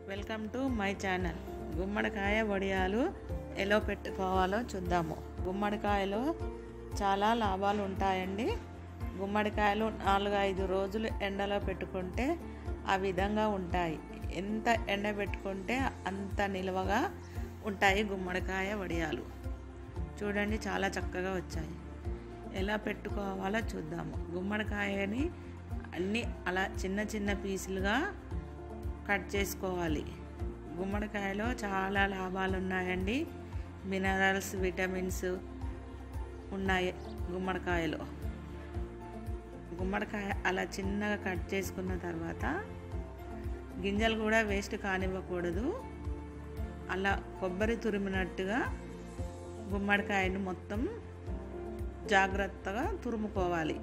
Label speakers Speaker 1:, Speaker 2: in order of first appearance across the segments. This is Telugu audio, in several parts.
Speaker 1: వెల్కమ్ టు మై ఛానల్ గుమ్మడికాయ వడియాలు ఎలా పెట్టుకోవాలో చూద్దాము గుమ్మడికాయలో చాలా లాభాలు ఉంటాయండి గుమ్మడికాయలు నాలుగు ఐదు రోజులు ఎండలో పెట్టుకుంటే ఆ విధంగా ఉంటాయి ఎంత ఎండ పెట్టుకుంటే అంత నిల్వగా ఉంటాయి గుమ్మడికాయ వడియాలు చూడండి చాలా చక్కగా వచ్చాయి ఎలా పెట్టుకోవాలో చూద్దాము గుమ్మడికాయని అన్నీ అలా చిన్న చిన్న పీసులుగా కట్ చేసుకోవాలి గుమ్మడికాయలో చాలా లాభాలు ఉన్నాయండి మినరల్స్ విటమిన్స్ ఉన్నాయి గుమ్మడికాయలో గుమ్మడికాయ అలా చిన్నగా కట్ చేసుకున్న తర్వాత గింజలు కూడా వేస్ట్ కానివ్వకూడదు అలా కొబ్బరి తురిమినట్టుగా గుమ్మడికాయని మొత్తం జాగ్రత్తగా తురుముకోవాలి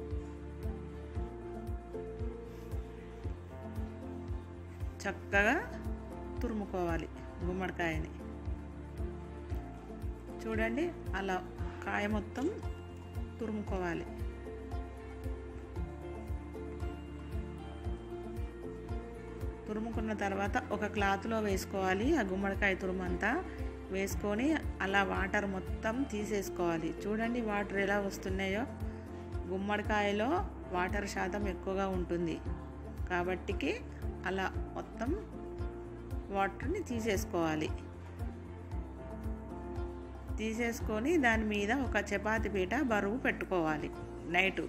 Speaker 1: చక్కగా తురుముకోవాలి గుమ్మడికాయని చూడండి అలా కాయ మొత్తం తురుముకోవాలి తురుముకున్న తర్వాత ఒక క్లాత్లో వేసుకోవాలి ఆ గుమ్మడికాయ తురుమంతా వేసుకొని అలా వాటర్ మొత్తం తీసేసుకోవాలి చూడండి వాటర్ ఎలా వస్తున్నాయో గుమ్మడికాయలో వాటర్ శాతం ఎక్కువగా ఉంటుంది కాబట్టికి అలా మొత్తం వాటర్ని తీసేసుకోవాలి తీసేసుకొని దాని మీద ఒక చపాతి పీట బరువు పెట్టుకోవాలి నైటు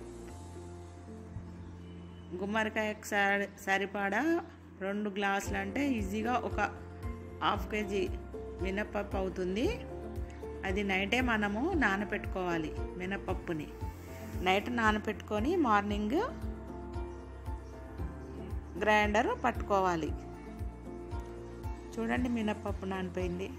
Speaker 1: గుమ్మడికాయకు సరిపడా రెండు గ్లాసులు అంటే ఈజీగా ఒక హాఫ్ కేజీ మినపప్పు అవుతుంది అది నైటే మనము నానపెట్టుకోవాలి మినపప్పుని నైట్ నానపెట్టుకొని మార్నింగ్ గ్రైండర్ పట్టుకోవాలి చూడండి మినపప్పు నానిపోయింది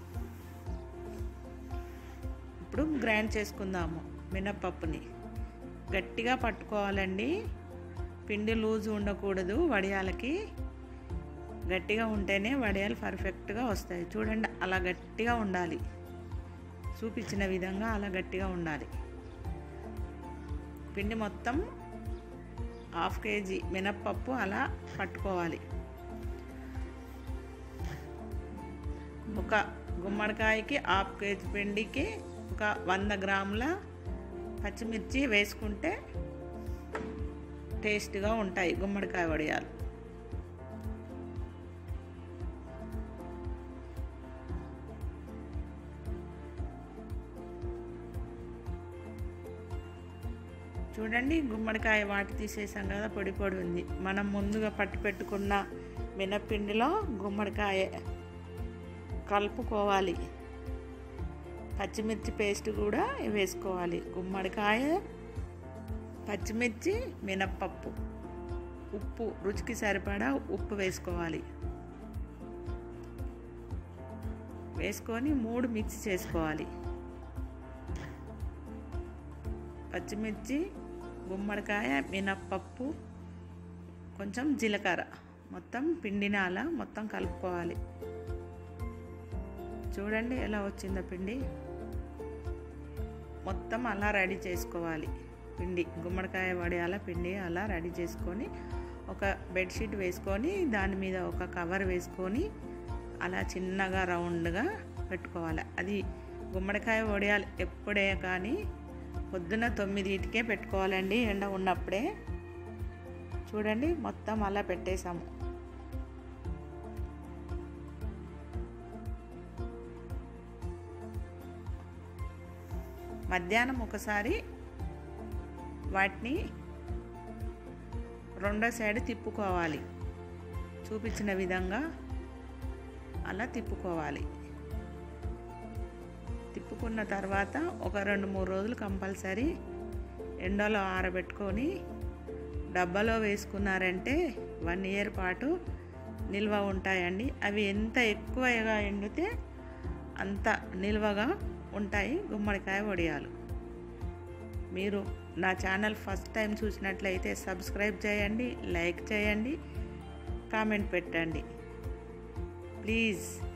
Speaker 1: ఇప్పుడు గ్రైండ్ చేసుకుందాము మినపప్పుని గట్టిగా పట్టుకోవాలండి పిండి లూజ్ ఉండకూడదు వడియాలకి గట్టిగా ఉంటేనే వడియాలు పర్ఫెక్ట్గా వస్తాయి చూడండి అలా గట్టిగా ఉండాలి చూపించిన విధంగా అలా గట్టిగా ఉండాలి పిండి మొత్తం హాఫ్ కేజీ మినప్పప్పు అలా పట్టుకోవాలి ఒక గుమ్మడికాయకి హాఫ్ కేజీ పిండికి ఒక వంద గ్రాముల పచ్చిమిర్చి వేసుకుంటే టేస్ట్గా ఉంటాయి గుమ్మడికాయ వడియాలు చూడండి గుమ్మడికాయ వాటి తీసేసాం కదా పొడి పొడి ఉంది మనం ముందుగా పట్టి పెట్టుకున్న మినపిండిలో గుమ్మడికాయ కలుపుకోవాలి పచ్చిమిర్చి పేస్ట్ కూడా వేసుకోవాలి గుమ్మడికాయ పచ్చిమిర్చి మినప్పప్పు ఉప్పు రుచికి సరిపడా ఉప్పు వేసుకోవాలి వేసుకొని మూడు మిక్స్ చేసుకోవాలి పచ్చిమిర్చి గుమ్మడికాయ మినప్పప్పు కొంచెం జీలకర్ర మొత్తం పిండిని అలా మొత్తం కలుపుకోవాలి చూడండి ఎలా వచ్చిందో పిండి మొత్తం అలా రెడీ చేసుకోవాలి పిండి గుమ్మడికాయ వడియాల పిండి అలా రెడీ చేసుకొని ఒక బెడ్షీట్ వేసుకొని దాని మీద ఒక కవర్ వేసుకొని అలా చిన్నగా రౌండ్గా పెట్టుకోవాలి అది గుమ్మడికాయ వడియాలు ఎప్పుడే కానీ పొద్దున తొమ్మిదింటికే పెట్టుకోవాలండి ఎండ ఉన్నప్పుడే చూడండి మొత్తం అలా పెట్టేశాము మధ్యాహ్నం ఒకసారి వాటిని రెండో సైడ్ తిప్పుకోవాలి చూపించిన విధంగా అలా తిప్పుకోవాలి తిప్పుకున్న తర్వాత ఒక రెండు మూడు రోజులు కంపల్సరీ ఎండలో ఆరబెట్టుకొని డబ్బాలో వేసుకున్నారంటే వన్ ఇయర్ పాటు నిల్వ ఉంటాయండి అవి ఎంత ఎక్కువగా ఎండితే అంత నిల్వగా ఉంటాయి గుమ్మడికాయ వడియాలు మీరు నా ఛానల్ ఫస్ట్ టైం చూసినట్లయితే సబ్స్క్రైబ్ చేయండి లైక్ చేయండి కామెంట్ పెట్టండి ప్లీజ్